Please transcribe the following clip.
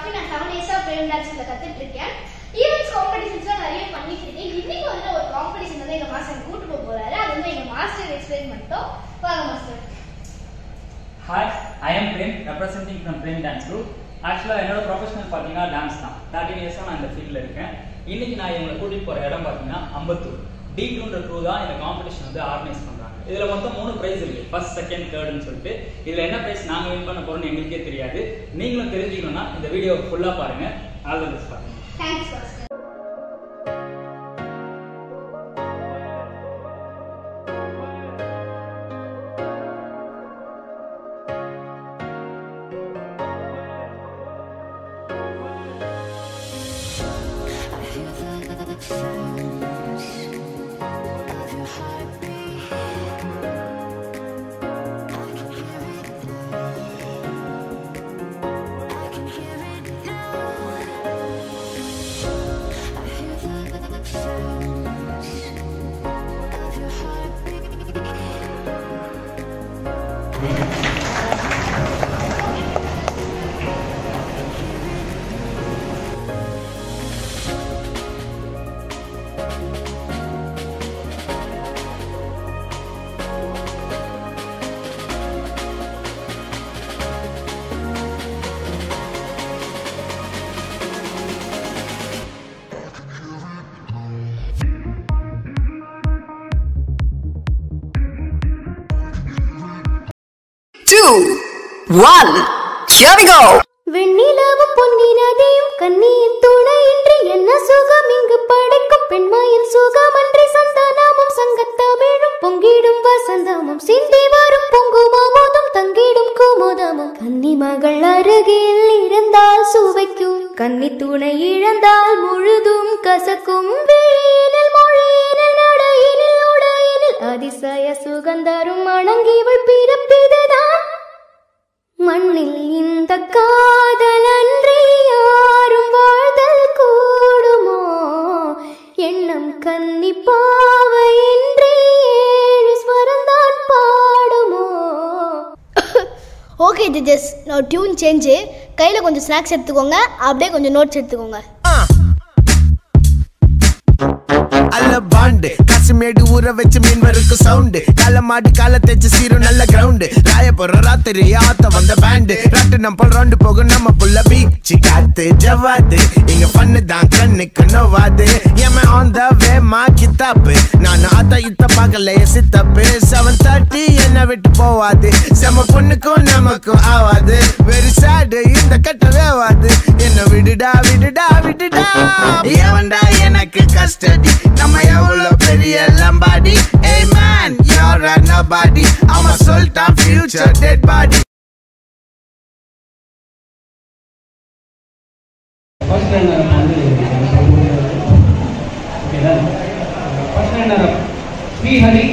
Coffee நான் seven இயர்ஸாக frame டான்ஸில் கற்றுட்டு இருக்கேன் ஈவெண்ட்ஸ் காம்படிஷன்ஸ்லாம் நிறைய பண்ணிட்டு இருக்கேன் இன்னைக்கு வந்து ஒரு காம்படிஷன் வந்து எங்கள் மாஸ்டர் கூட்டு போக போறாரு அது வந்து எங்கள் மாஸ்டர் எக்ஸ்பிளைன் பண்ணிட்டோம் வாங்க master hi I'm Prem representing from Prem dance group ஆக்சுவலாக என்னோட ப்ரொஃபஷனல் பார்த்தீங்கன்னா டான்ஸ் தான் தேர்ட்டின் இயர்ஸாக நான் இந்த ஃபீல்டில் இருக்கேன் இன்னைக்கு நான் இவங்களை கூட்டிகிட்டு போகிற இடம் பார்த்தீங்கன்னா அம்பத்தூர் டி டூன்ற க்ரூ தான் இந்த காம்படிஷன் வந்து ஆர்கனைஸ் பண்ணுறாங்க இதில் மொத்தம் மூணு ப்ரைஸ் இருக்கு ஃபர்ஸ்ட் செகண்ட் தேர்ட்னு சொல்லிட்டு இதில் என்ன ப்ரைஸ் நாங்கள் வின் பண்ண போகிறோம்னு எங்களுக்கே தெரியாது நீங்களும் தெரிஞ்சுக்கணும்னா இந்த வீடியோ ஃபுல்லாக பாருங்க ஆல் தி பெஸ்ட் பாருங்க thanks master two, one, here we go! வெண்ணிலாவும் பொன்னி நதியும் கண்ணியின் துணையின்றி என்ன சுகம் இங்கு படைக்கும் பெண்மாயின் சுகமன்றி சந்தானமும் சங்கத்தமிழும் பொங்கிடும் வசந்தமும் சிந்தி வரும் பொங்குமாமோதும் தங்கிடும் குமுதமும் கன்னி மகள் அருகில் இருந்தால் சுவைக்கும் கன்னி துணை இழந்தால் முழுதும் கசக்கும் விழியினில் மொழியினில் நடையினில் உடையினில் அதிசய சுகந்தரும் அணங்கிவள் பிறப்பிதுதான் மண்ணில் இந்த காதல் அன்றி யாரும் வாழ்தல் கூடுமோ எண்ணம் கன்னி பாவை இன்றி ஏழு ஸ்வரந்தான் பாடுமோ ஓகே ஜட்ஜஸ் நான் டியூன் சேஞ்சு கையில் கொஞ்சம் ஸ்நாக்ஸ் எடுத்துக்கோங்க அப்படியே கொஞ்சம் நோட்ஸ் எடுத்துக்கோங்க அல்ல பாண்டு காசுமேடு ஊற வச்சு மீன் வருக்கு சவுண்டு கால மாடி கால தேச்சு சீரும் நல்ல கிரவுண்டு ராய போற ராத்திரி ஆத்த வந்த பேண்டு ராட்டு நம்ம ரவுண்டு போகும் நம்ம புள்ள பீச்சு காத்து ஜவாது இங்க பண்ணு தான் கண்ணுக்கு நோவாது எம ஆன் த வே மா கித்தாப்பு நான் ஆத்த இத்த பார்க்கல சித்தப்பு செவன் தேர்ட்டி என்ன விட்டு போவாது செம பொண்ணுக்கும் நமக்கும் ஆவாது வெரி சேடு இந்த கட்ட வேவாது என்ன விடுடா விடுடா விடுடா எவன்டா எனக்கு கஸ்டடி நம்ம எவ்வளவு பெரிய லம்பாடி ஏய் man you're a nobody I'm a sultan future dead body first runner வந்து ஓகேதா ஃபர்ஸ்ட் ரன்னர் ஸ்ரீஹரி